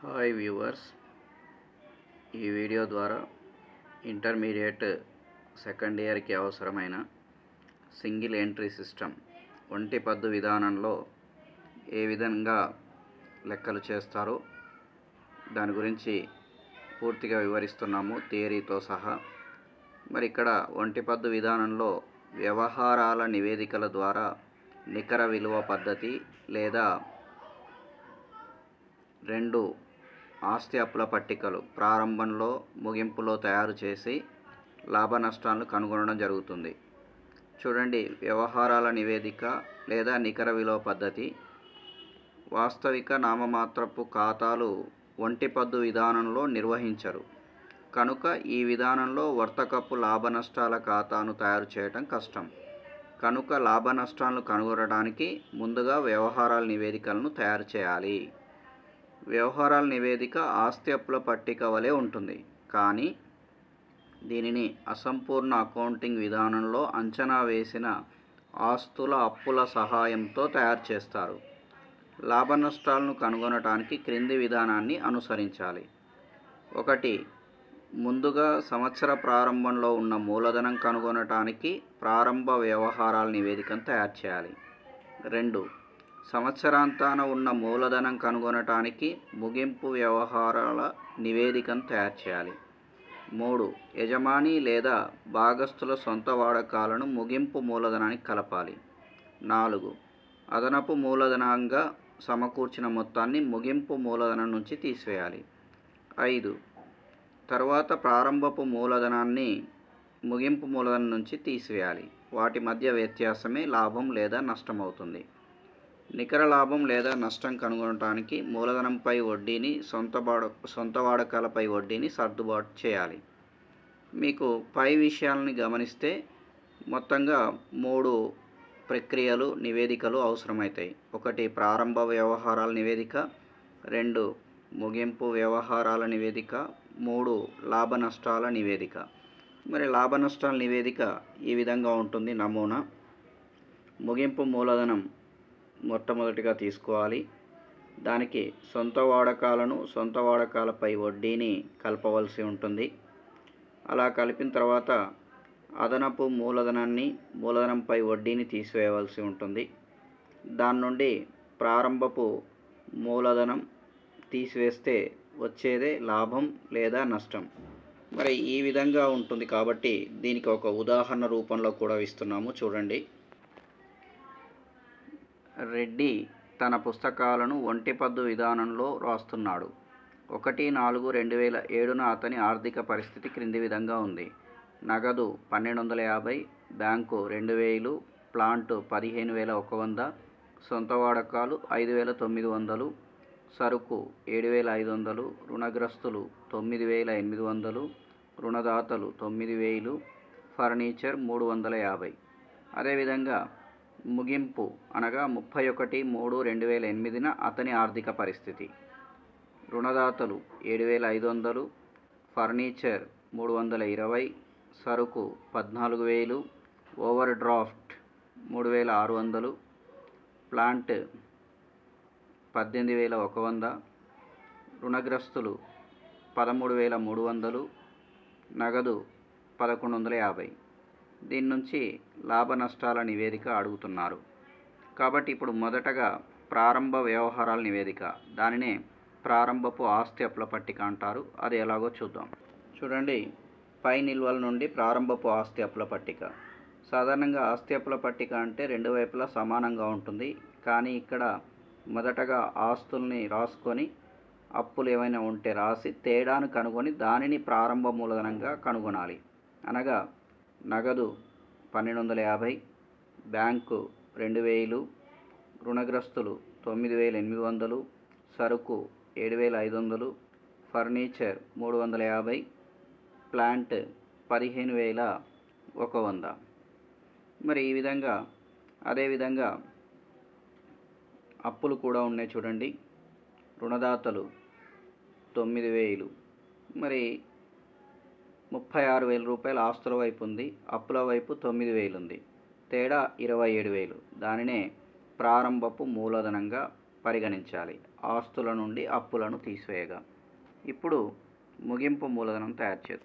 hi viewers ఈ video ద్వారా intermediate second ఇయర్కి అవసరమైన సింగిల్ ఎంట్రీ సిస్టమ్ ఒంటి పద్దు విధానంలో ఏ విధంగా లెక్కలు చేస్తారో దాని గురించి పూర్తిగా వివరిస్తున్నాము థియరీతో సహా మరి ఇక్కడ ఒంటి పద్దు విధానంలో వ్యవహారాల నివేదికల ద్వారా నికర విలువ పద్ధతి లేదా రెండు ఆస్తి అప్పుల పట్టికలు ప్రారంభంలో ముగింపులో తయారు చేసి లాభ నష్టాలను కనుగొనడం జరుగుతుంది చూడండి వ్యవహారాల నివేదిక లేదా నికర విలువ పద్ధతి వాస్తవిక నామమాత్రపు ఖాతాలు ఒంటి పద్దు విధానంలో నిర్వహించరు కనుక ఈ విధానంలో వర్తకపు లాభ నష్టాల ఖాతాను తయారు చేయటం కష్టం కనుక లాభ నష్టాలను కనుగొనడానికి ముందుగా వ్యవహారాల నివేదికలను తయారు చేయాలి వ్యవహారాల నివేదిక ఆస్తి అప్పుల పట్టిక వలె ఉంటుంది కానీ దీనిని అసంపూర్ణ అకౌంటింగ్ విధానంలో అంచనా వేసిన ఆస్తుల అప్పుల సహాయంతో తయారు చేస్తారు లాభ నష్టాలను కనుగొనటానికి క్రింది విధానాన్ని అనుసరించాలి ఒకటి ముందుగా సంవత్సర ప్రారంభంలో ఉన్న మూలధనం కనుగొనటానికి ప్రారంభ వ్యవహారాల నివేదికను తయారు చేయాలి రెండు సంవత్సరాంతాన ఉన్న మూలధనం కనుగొనటానికి ముగింపు వ్యవహారాల నివేదికను తయారు చేయాలి మూడు యజమాని లేదా భాగస్థుల సొంత వాడకాలను ముగింపు మూలధనానికి కలపాలి నాలుగు అదనపు మూలధనంగా సమకూర్చిన మొత్తాన్ని ముగింపు మూలధనం నుంచి తీసివేయాలి ఐదు తర్వాత ప్రారంభపు మూలధనాన్ని ముగింపు మూలధనం నుంచి తీసివేయాలి వాటి మధ్య వ్యత్యాసమే లాభం లేదా నష్టం అవుతుంది నికర లాభం లేదా నష్టం కనుగొనడానికి మూలధనంపై వడ్డీని సొంత వాడ సొంత వాడకాలపై వడ్డీని సర్దుబాటు చేయాలి మీకు పై విషయాలని గమనిస్తే మొత్తంగా మూడు ప్రక్రియలు నివేదికలు అవసరమవుతాయి ఒకటి ప్రారంభ వ్యవహారాల నివేదిక రెండు ముగింపు వ్యవహారాల నివేదిక మూడు లాభ నష్టాల నివేదిక మరి లాభ నష్టాల నివేదిక ఈ విధంగా ఉంటుంది నమూనా ముగింపు మూలధనం మొట్టమొదటిగా తీసుకోవాలి దానికి సొంత వాడకాలను సొంత వాడకాలపై వడ్డీని కలపవలసి ఉంటుంది అలా కలిపిన తర్వాత అదనపు మూలధనాన్ని మూలధనంపై వడ్డీని తీసివేయవలసి ఉంటుంది దాని నుండి ప్రారంభపు మూలధనం తీసివేస్తే వచ్చేదే లాభం లేదా నష్టం మరి ఈ విధంగా ఉంటుంది కాబట్టి దీనికి ఒక ఉదాహరణ రూపంలో కూడా ఇస్తున్నాము చూడండి రెడ్డి తన పుస్తకాలను ఒంటిపద్దు విధానంలో రాస్తున్నాడు ఒకటి నాలుగు రెండు వేల ఏడున అతని ఆర్థిక పరిస్థితి క్రింది విధంగా ఉంది నగదు పన్నెండు వందల యాభై బ్యాంకు రెండు వేలు ప్లాంట్ పదిహేను వేల ఒక వంద సొంత వాడకాలు ఐదు వేల తొమ్మిది వందలు సరుకు ఏడు వేల ఐదు వందలు రుణగ్రస్తులు తొమ్మిది వేల ఎనిమిది వందలు రుణదాతలు తొమ్మిది వేలు ఫర్నిచర్ మూడు వందల యాభై అదేవిధంగా ముగింపు అనగా ముప్పై ఒకటి మూడు రెండు వేల ఎనిమిదిన అతని ఆర్థిక పరిస్థితి రుణదాతలు ఏడు వేల ఐదు వందలు ఫర్నిచర్ మూడు వందల ఇరవై సరుకు పద్నాలుగు వేలు ఓవర్ డ్రాఫ్ట్ మూడు వేల ఆరు వందలు ప్లాంట్ పద్దెనిమిది వేల ఒక వంద రుణగ్రస్తులు పదమూడు వేల మూడు వందలు నగదు పదకొండు వందల యాభై దీని నుంచి లాభ నష్టాల నివేదిక అడుగుతున్నారు కాబట్టి ఇప్పుడు మొదటగా ప్రారంభ వ్యవహారాల నివేదిక దానినే ప్రారంభపు ఆస్తి అప్పుల పట్టిక అంటారు అది ఎలాగో చూద్దాం చూడండి పై నిల్వల నుండి ప్రారంభపు ఆస్తి అప్పుల పట్టిక సాధారణంగా ఆస్తి అప్పుల పట్టిక అంటే రెండు వైపులా సమానంగా ఉంటుంది కానీ ఇక్కడ మొదటగా ఆస్తుల్ని రాసుకొని అప్పులు ఏమైనా ఉంటే రాసి తేడాను కనుగొని దానిని ప్రారంభ మూలధనంగా కనుగొనాలి అనగా నగదు పన్నెండు వందల యాభై బ్యాంకు రెండు వేలు రుణగ్రస్తులు తొమ్మిది వేల ఎనిమిది వందలు సరుకు ఏడు వేల ఐదు వందలు ఫర్నిచర్ మూడు వందల యాభై ప్లాంట్ పదిహేను వేల ఒక వంద మరి ఈ విధంగా అదేవిధంగా అప్పులు కూడా ఉన్నాయి చూడండి రుణదాతలు తొమ్మిది వేలు మరి ముప్పై ఆరు వేల రూపాయల ఆస్తుల వైపు ఉంది అప్పుల వైపు తొమ్మిది వేలు ఉంది తేడా ఇరవై ఏడు వేలు దానినే ప్రారంభపు మూలధనంగా పరిగణించాలి ఆస్తుల నుండి అప్పులను తీసివేయగా ఇప్పుడు ముగింపు మూలధనం తయారు చేద్దాం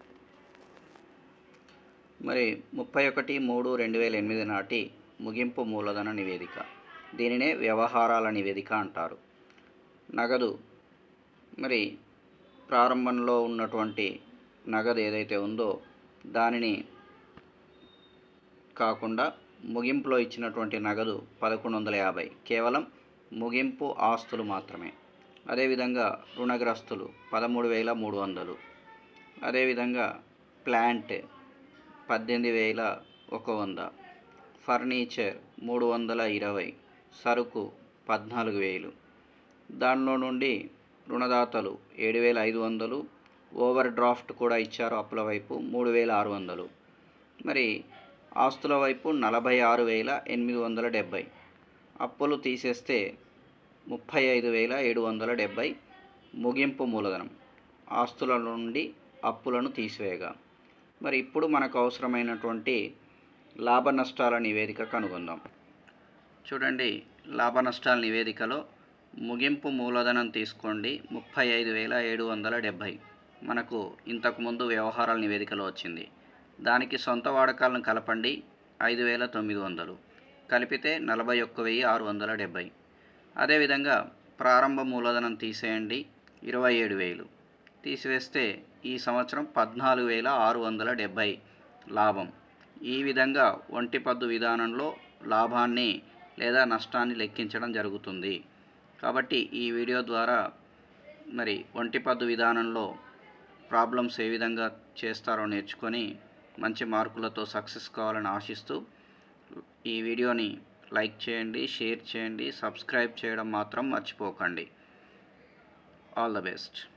మరి ముప్పై ఒకటి మూడు రెండు వేల ఎనిమిది నాటి ముగింపు మూలధన నివేదిక దీనినే వ్యవహారాల నివేదిక అంటారు నగదు మరి ప్రారంభంలో ఉన్నటువంటి నగదు ఏదైతే ఉందో దానిని కాకుండా ముగింపులో ఇచ్చినటువంటి నగదు పదకొండు వందల యాభై కేవలం ముగింపు ఆస్తులు మాత్రమే అదేవిధంగా రుణగ్రస్తులు పదమూడు వేల మూడు వందలు అదేవిధంగా ప్లాంట్ పద్దెనిమిది వేల ఒక వంద ఫర్నిచర్ మూడు వందల ఇరవై సరుకు పద్నాలుగు వేలు దానిలో నుండి రుణదాతలు ఏడు వేల ఐదు వందలు ఓవర్ డ్రాఫ్ట్ కూడా ఇచ్చారు అప్పుల వైపు మూడు వేల ఆరు వందలు మరి ఆస్తుల వైపు నలభై ఆరు వేల ఎనిమిది వందల డెబ్బై అప్పులు తీసేస్తే ముప్పై ఐదు వేల ఏడు వందల డెబ్బై ముగింపు మూలధనం ఆస్తుల నుండి అప్పులను తీసివేయగా మరి ఇప్పుడు మనకు అవసరమైనటువంటి లాభ నష్టాల నివేదిక కనుగొందాం చూడండి లాభ నష్టాల నివేదికలో ముగింపు మూలధనం తీసుకోండి ముప్పై ఐదు వేల ఏడు వందల డెబ్భై మనకు ఇంతకుముందు వ్యవహారాల నివేదికలో వచ్చింది దానికి సొంత వాడకాలను కలపండి ఐదు వేల తొమ్మిది వందలు కలిపితే నలభై ఒక్క వెయ్యి ఆరు వందల డెబ్భై అదేవిధంగా ప్రారంభ మూలధనం తీసేయండి ఇరవై ఏడు వేలు తీసివేస్తే ఈ సంవత్సరం పద్నాలుగు వేల ఆరు వందల డెబ్భై లాభం ఈ విధంగా ఒంటి పద్దు విధానంలో లాభాన్ని లేదా నష్టాన్ని లెక్కించడం జరుగుతుంది కాబట్టి ఈ వీడియో ద్వారా మరి ఒంటి పద్దు విధానంలో ప్రాబ్లమ్స్ ఏ విధంగా చేస్తారో నేర్చుకొని మంచి మార్కులతో సక్సెస్ కావాలని ఆశిస్తూ ఈ వీడియోని లైక్ చేయండి షేర్ చేయండి సబ్స్క్రైబ్ చేయడం మాత్రం మర్చిపోకండి ఆల్ ద బెస్ట్